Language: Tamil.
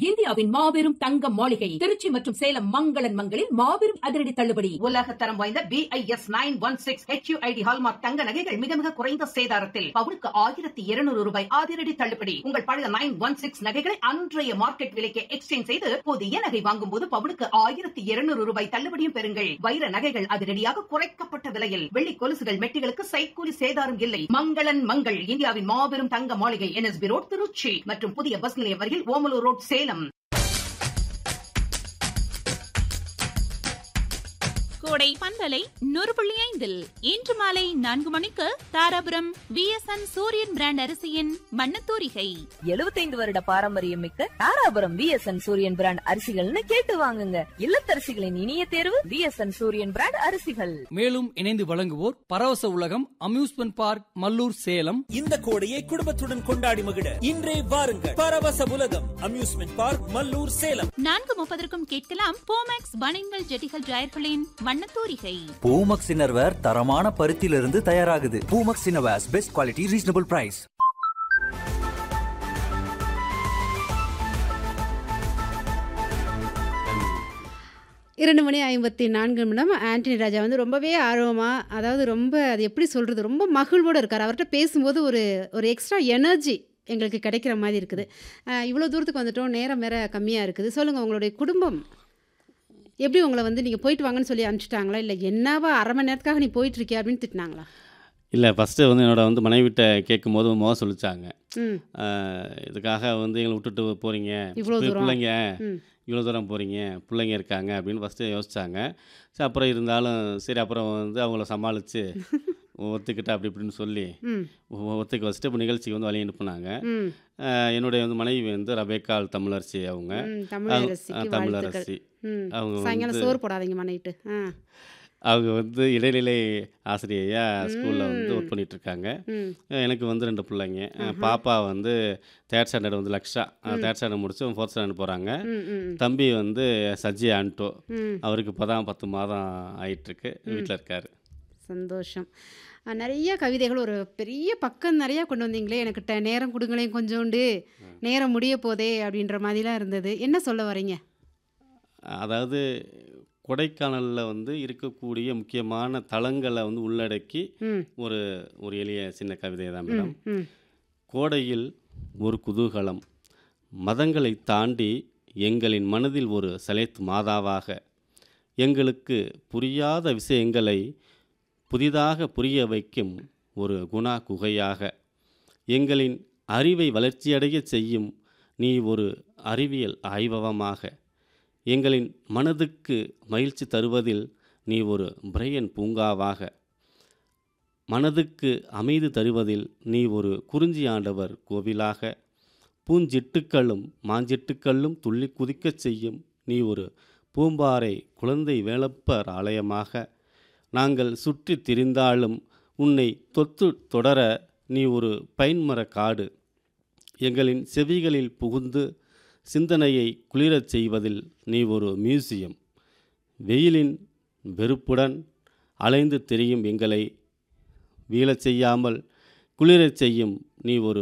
இந்தியாவின் மாபெரும் தங்க மாளிகை திருச்சி மற்றும் சேலம் மங்களன் மங்களில் மாபெரும் அதிரடி தள்ளுபடி உலக தரம் வாய்ந்த BIS nine one six HUID hallmark தங்க நகைகள் மிக மிக குறைந்த சேதாரத்தில் பவுனுக்கு ஆயிரத்தி இருநூறு ரூபாய் அதிரடி தள்ளுபடி உங்கள் பழைய நைன் ஒன் சிக்ஸ் நகைகளை அன்றைய மார்க்கெட் விலைக்கு எக்ஸ்சேஞ்ச் செய்து புதிய நகை வாங்கும் போது பவுனுக்கு ஆயிரத்தி இருநூறு ரூபாய் தள்ளுபடியும் பெறுங்கள் வைர நகைகள் அதிரடியாக குறைக்கப்பட்ட விலையில் வெள்ளி கொலுசுகள் மெட்டிகளுக்கு சைக்கூலி சேதாரம் இல்லை மங்களன் மங்கள் இந்தியாவின் மாபெரும் தங்க மாளிகை என்எஸ்பி ரோட் திருச்சி மற்றும் புதிய பஸ் நிலையம் வரையில் ஓமலூர் ரோட் சேலம் கோடை பந்தலை நூறு புள்ளி ஐந்தில் இன்று மாலை நான்கு மணிக்கு தாராபுரம் விஎஸ்என் சூரியன் பிராண்ட் அரிசியின் மண்ணத்தூரிகை எழுபத்தைந்து வருட பாரம்பரியம் மிக்க தாராபுரம் விஎஸ்என் சூரியன் பிராண்ட் அரிசிகள்னு கேட்டு வாங்குங்க இல்லத்தரசிகளின் இனிய தேர்வு விஎஸ்என் சூரியன் பிராண்ட் அரிசிகள் மேலும் இணைந்து வழங்குவோர் பரவச உலகம் அம்யூஸ்மெண்ட் பார்க் மல்லூர் சேலம் இந்த கோடையை குடும்பத்துடன் கொண்டாடி மகிழ இன்றே வாருங்கள் பரவச உலகம் அம்யூஸ்மெண்ட் பார்க் மல்லூர் சேலம் நான்கு முப்பதற்கும் கேட்கலாம் போமேக்ஸ் பனியன்கள் ஜெட்டிகள் ஜாயர்களின் மண்ணத்தூரிகை பூமக்ஸ் இன்னர்வேர் தரமான பருத்தியிலிருந்து தயாராகுது Poomex innerwears best quality reasonable price இரண்டு மணி ஐம்பத்தி நான்கு நிமிடம் ஆண்டனி ராஜா வந்து ரொம்பவே ஆர்வமாக அதாவது ரொம்ப அது எப்படி சொல்கிறது ரொம்ப மகிழ்வோடு இருக்கார் அவர்கிட்ட பேசும்போது ஒரு ஒரு எக்ஸ்ட்ரா எனர்ஜி எங்களுக்கு கிடைக்கிற மாதிரி இருக்குது அஹ், இவ்வளோ தூரத்துக்கு வந்துட்டோம் நேரம் வேற கம்மியாக இருக்குது சொல்லுங்கள் உங்களுடைய குடும்பம் எப்படி உங்களை வந்து நீங்கள் போயிட்டு வாங்கன்னு சொல்லி அனுப்பிச்சிட்டாங்களா இல்லை என்னவா அரை மணி நேரத்துக்காக நீ போயிட்டு இருக்கியா அப்படின்னு திட்டினாங்களா இல்லை ஃபஸ்ட்டு வந்து என்னோட வந்து மனைவிட்ட கேட்கும்போது மோத சொல்லிச்சாங்க ம் ஆஹ் இதுக்காக வந்து எங்களை விட்டுட்டு போகிறீங்க இவ்வளோ தூரம். பிள்ளைங்க ம் இவ்வளோ தூரம் போகிறீங்க பிள்ளைங்க இருக்காங்க அப்படின்னு ஃபஸ்ட்டு யோசிச்சாங்க சரி அப்புறம் இருந்தாலும் சரி அப்புறம் வந்து அவங்கள சமாளித்து ஒத்துக்கிட்டு அப்படி இப்படின்னு சொல்லி ம் ஒ- ஒத்துக்க வச்சுட்டு இப்போ நிகழ்ச்சிக்கு வந்து வழி அனுப்புனாங்க ம் ஆஹ் என்னுடைய வந்து மனைவி வந்து ரபேக்கால் தமிழரசி அவங்க ம் அவங்க- தமிழரசிக்கு ஆ, வாழ்த்துக்கள் தமிழரசி ம் அவங்க சாயங்காலம் வந்து- சோறு போடாதீங்கம்மா நைட்டு ஆ அவங்க வந்து இடைநிலை ஆசிரியையாக ஸ்கூலில் வந்து ம். ஒர்க் பண்ணிட்டு இருக்காங்க ம் எனக்கு வந்து ரெண்டு பிள்ளைங்க அஹ் பாப்பா வந்து தேர்ட் ஸ்டாண்டர்ட் வந்து லக்ஷா தேர்ட் ஸ்டாண்டர்ட் முடிச்சு ஃபோர்த் ஸ்டாண்டர்ட் போகிறாங்க ம் ம் தம்பி வந்து சஜி ஆண்டோ ம் அவருக்கு இப்போ தான் பத்து மாதம் ஆயிட்டுருக்கு வீட்டில் இருக்கார் சந்தோஷம் அஹ் நிறைய கவிதைகள் ஒரு பெரிய பக்கம் நிறையா கொண்டு வந்தீங்களே எனக்கு ட நேரம் கொடுங்களேன் கொஞ்சோண்டு நேரம் முடிய போதே அப்படின்ற மாதிரிலாம் இருந்தது என்ன சொல்ல வரீங்க அதாவது கொடைக்கானலில் வந்து இருக்கக்கூடிய முக்கியமான தளங்களை வந்து உள்ளடக்கி ம் ஒரு ஒரு எளிய சின்ன கவிதை தான் ம் மேடம் ம் கோடையில் ஒரு குதூகலம் மதங்களை தாண்டி எங்களின் மனதில் ஒரு சலேத் மாதாவாக எங்களுக்கு புரியாத விஷயங்களை புதிதாக புரிய வைக்கும் ஒரு குணா குகையாக எங்களின் அறிவை வளர்ச்சியடைய செய்யும் நீ ஒரு அறிவியல் ஆய்வகமாக எங்களின் மனதுக்கு மகிழ்ச்சி தருவதில் நீ ஒரு பிரையன் பூங்காவாக மனதுக்கு அமைதி தருவதில் நீ ஒரு குறிஞ்சி ஆண்டவர் கோவிலாக பூஞ்சிட்டுக்களும் மாஞ்சிட்டுக்களும் துள்ளி குதிக்கச் செய்யும் நீ ஒரு பூம்பாறை குழந்தை வேலப்பர் ஆலயமாக நாங்கள் சுற்றி திரிந்தாலும் உன்னை தொத்து தொடர நீ ஒரு பைன்மர காடு எங்களின் செவிகளில் புகுந்து சிந்தனையை குளிரச் செய்வதில் நீ ஒரு மியூசியம் வெயிலின் வெறுப்புடன் அலைந்து திரியும் எங்களை வீழச் செய்யாமல் குளிரச் செய்யும் நீ ஒரு